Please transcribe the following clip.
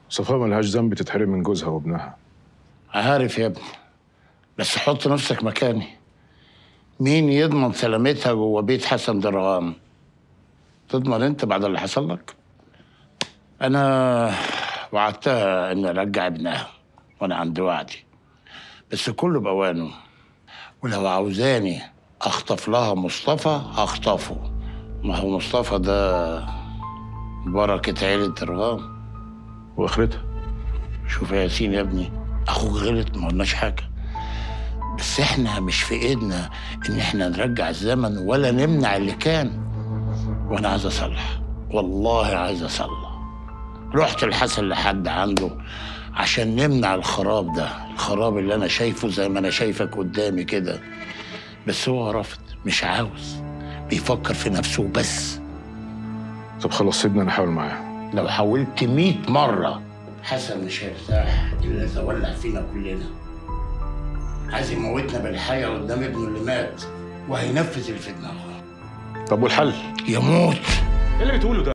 صفاء ملهاش ذنب تتحرم من جوزها وابنها عارف يا ابني بس حط نفسك مكاني مين يضمن سلامتها جوه بيت حسن درغام تضمن انت بعد اللي حصل لك انا وعدتها اني ارجع ابنها وانا عند وعدي بس كله باوانه ولو عاوزاني اخطف لها مصطفى هخطفه ما هو مصطفى ده بركة عيلة درغام واخرتها شوف يا ياسين يا ابني اخوك غلط ما قلناش حاجه بس احنا مش في ايدنا ان احنا نرجع الزمن ولا نمنع اللي كان وانا عايز اصلح والله عايز اصلح رحت الحسن لحد عنده عشان نمنع الخراب ده الخراب اللي انا شايفه زي ما انا شايفك قدامي كده بس هو رافض مش عاوز بيفكر في نفسه بس طب خلاص سيبنا نحاول معاه لو حاولت مئة مرة حسن مش هيرتاح إلا إذا ولع فينا كلنا عايز يموتنا بالحياة قدام ابنه اللي مات وهينفذ اللي في دماغه طب والحل يموت ايه اللي بتقوله ده